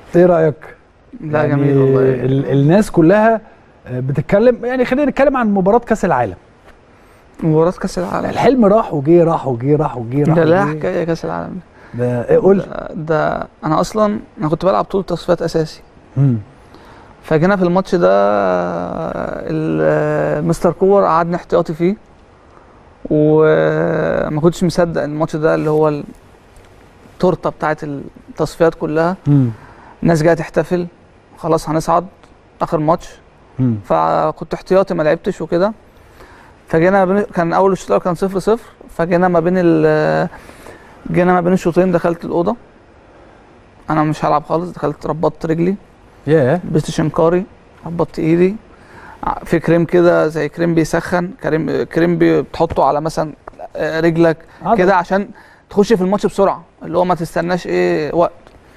ايه رايك لا يعني جميل والله ال الناس كلها بتتكلم يعني خلينا نتكلم عن مباراه كاس العالم مباراه كاس العالم الحلم راح وجه راح وجه راح وجه راح ده لا وجه. حكايه كاس العالم ده إيه قول ده, ده انا اصلا انا كنت بلعب طول تصفيات اساسي مم. فجينا في الماتش ده ال- مستر كور قعدني احتياطي فيه وما كنتش مصدق الماتش ده اللي هو التورته بتاعت التصفيات كلها مم. الناس جايه تحتفل خلاص هنصعد اخر ماتش مم. فكنت احتياطي ما لعبتش وكده فجينا ما بين كان اول الشوط الأول كان صفر صفر فجينا ما بين ال جينا ما بين الشوطين دخلت الاوضه انا مش هلعب خالص دخلت ربطت رجلي ياه لبست شنكاري ربطت ايدي ع- في كريم كده زي كريم بيسخن كريم كريم بي- بتحطه على مثلا آه، رجلك عضل. كده عشان تخش في الماتش بسرعه اللي هو ما تستناش ايه وقت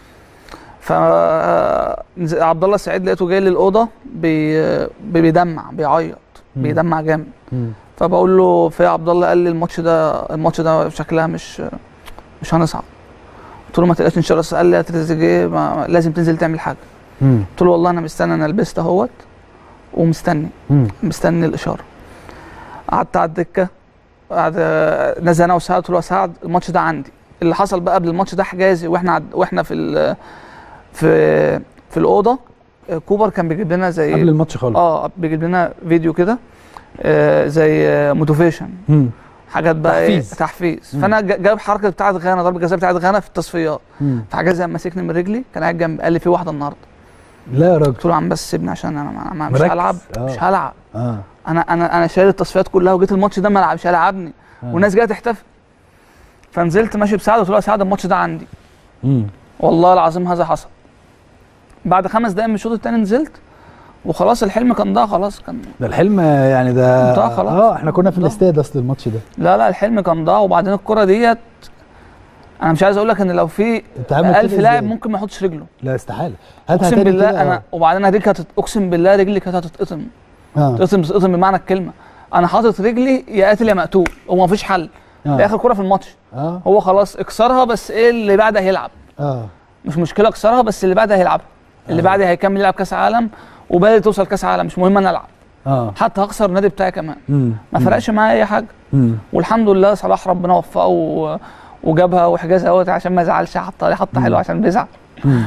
ف نز- عبد الله السعيد لقيته جاي لي الاوضه بي... بي- بيدمع بيعيط مم. بيدمع جامد مم. فبقول له في يا عبد الله قال لي الماتش ده الماتش ده شكلها مش مش هنصعد قلت له ما تقلقش ان شاء الله قال لي يا تريزيجيه ما- لازم تنزل تعمل حاجه مم. قلت له والله انا مستني انا لبست اهوت ومستني مم. مستني الاشاره قعدت على الدكه قعد نزل انا وسعد قلت له يا سعد الماتش ده عندي اللي حصل بقى قبل الماتش ده حجازي واحنا عد... واحنا في ال... في في الاوضه كوبر كان بيجيب لنا زي قبل الماتش خالص اه بيجيب لنا فيديو كده آه، زي موتيفيشن مم. حاجات بقى تحفيز. ايه تحفيز مم. فانا ج- جايب حركه بتاعت غانا ضربه جزاء بتاعت غانا في التصفيات مم. فحجازي لما مسكني من رجلي كان قاعد جنبي قال لي في واحده النهارده لا يا راجل قلت له يا عم بس سيبني عشان انا ما- ما- مش مركز. هلعب آه. مش هلعب اه انا انا انا شايل التصفيات كلها وجيت الماتش ده ما لعبش هيلعبني آه. والناس جايه تحتفل فنزلت ماشي بسعد قلت له يا سعد الماتش ده عندي مم. والله العظيم هذا حصل بعد خمس دقايق من الشوط الثاني نزلت وخلاص الحلم كان ضاع خلاص كان ده الحلم يعني ده ضاع خلاص. اه احنا كنا في ضاع. الاستاد اصل الماتش ده لا لا الحلم كان ضاع وبعدين الكره ديت انا مش عايز اقول لك ان لو في انت عامل 1000 كده لاعب إزاي؟ ممكن ما يحطش رجله لا استحاله هاتها اقسم تاني بالله كده، انا وبعدين رجلي كانت اقسم بالله رجلي كانت هتتقطم اه تتقطم تتقطم بمعنى الكلمه انا حاطط رجلي يا قاتل يا مقتول وما فيش حل اه دي اخر كره في الماتش اه هو خلاص اكسرها بس ايه اللي بعدها هيلعب اه مش مشكله اكسرها بس اللي بعدها هيلعبها اللي آه. بعدها هيكمل يلعب كاس عالم وبالي توصل كاس عالم مش مهم انا العب اه حتى هخسر النادي بتاعي كمان مم. ما فرقش معايا اي حاجه مم. والحمد لله صلاح ربنا وفقه و... وجابها وحجازها اهوت عشان ما يزعلش حطها لي حطه مم. حلوه عشان بيزعل مم.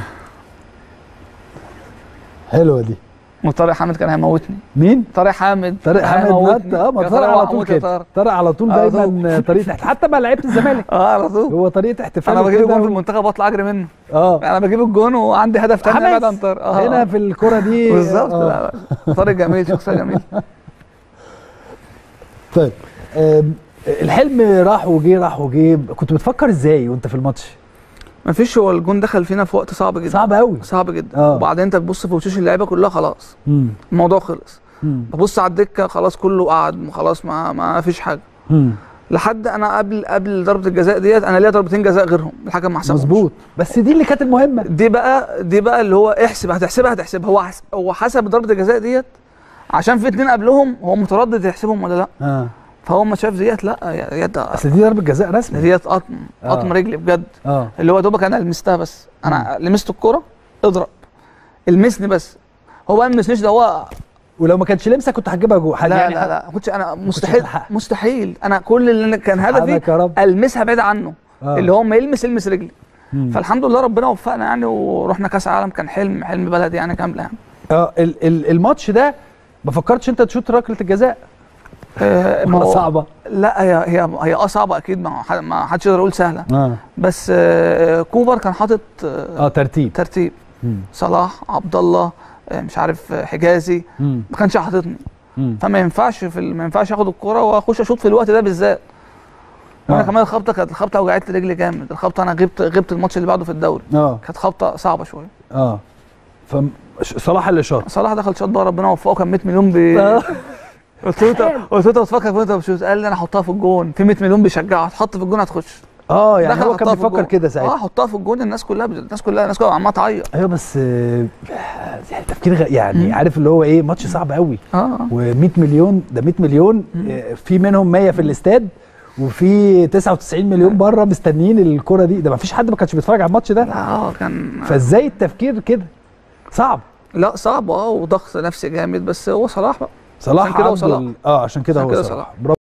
حلوه دي وطارق حامد كان هيموتني مين؟ طارق حامد طارق كان حامد هيموتني. نط اه ما يا طارق على اوعى طول أموت يا كده طارق. طارق على طول على دايما طريقه احت- حتى مع لعيبه الزمالك اه على طول هو طريقه احتفاله انا بجيب كده الجون في و- المنتخب واطلع اجري منه اه انا بجيب الجون وعندي هدف تاني حماس. بعد عن طارق اه هنا في الكره دي بالظبط آه. لا، لا. طارق جميل شخصيه جميل طيب آم، الحلم راح وجه راح وجه كنت بتفكر ازاي وانت في الماتش مفيش هو الجون دخل فينا في وقت صعب جدا صعب قوي صعب جدا آه. وبعدين انت تبص في وشوش اللعيبه كلها خلاص مم. الموضوع خلص مم. ببص على الدكه خلاص كله قعد خلاص ما ما فيش حاجه مم. لحد انا قبل قبل ضربه الجزاء ديت انا ليا ضربتين جزاء غيرهم الحكم ما حسبهمش مظبوط بس دي اللي كانت المهمه دي بقى دي بقى اللي هو احسب هتحسبها هتحسبها هو حس هو حسب ضربه الجزاء ديت عشان في اتنين قبلهم هو متردد يحسبهم ولا لا اه فهو ما شاف ديت لا يا- يد اصل دي ضربه جزاء رسمي ديت قطم آه. قطم رجلي بجد اه اللي هو دوبك انا لمستها بس انا لمست الكوره اضرب المسني بس هو بقى ما لمسنيش ده هو ولو ما كانش لمسه كنت هتجيبها جوه لا يعني لا لا ما كنتش انا مستحيل هتلحقها. مستحيل انا كل اللي أنا- كان هدفي سبحانك يا رب المسها بعيد عنه آه. اللي هو ما يلمس يلمس رجلي مم. فالحمد لله ربنا وفقنا يعني ورحنا كاس عالم كان حلم حلم بلدي يعني كامله يعني اه ال- ال- الماتش ده ما فكرتش انت تشوط ركله الجزاء آه، ما ولا هو- صعبه لا هي هي هي اه صعبه اكيد ما ح- ما حدش يقدر يقول سهله اه بس آه، كوبر كان حاطط آه، اه ترتيب ترتيب مم. صلاح عبد الله آه، مش عارف آه، حجازي مم. ما كانش حاططني مم. فما ينفعش في ال- ما ينفعش اخد الكوره واخش اشوط في الوقت ده بالذات وانا آه. كمان الخبطه كانت الخبطه وجعت لي رجلي جامد الخبطه انا غبت غبت الماتش اللي بعده في الدوري اه كانت خبطه صعبه شويه اه فصلاح اللي شاط صلاح دخل شاط بقى ربنا وفقه كان 100 مليون بي قلت له طب- قلت له طب تفكر وانت بتشوط قال لي انا احطها في الجون في 100 مليون بيشجعها هتحط في الجون هتخش اه يعني دخل هو كان حطها في بيفكر الجون. كده اه ساعتها حطها في الجون الناس كلها الناس كلها الناس كلها عماله تعيط ايوه بس آه، يعني تفكير غ... يعني مم. عارف اللي هو ايه ماتش صعب قوي اه و100 مليون ده 100 مليون مم. آه، في منهم 100 في الاستاد وفي 99 مليون بره مستنيين الكره دي ده ما فيش حد ما كانش بيتفرج على الماتش ده لا اه كان فازاي التفكير كده صعب لا صعب اه وضغط نفسي جامد بس هو صلاح بقى صلاح عشان كده هو عنده صلاح. ال- اه عشان كده عشان هو كده صلاح صلاح. برافو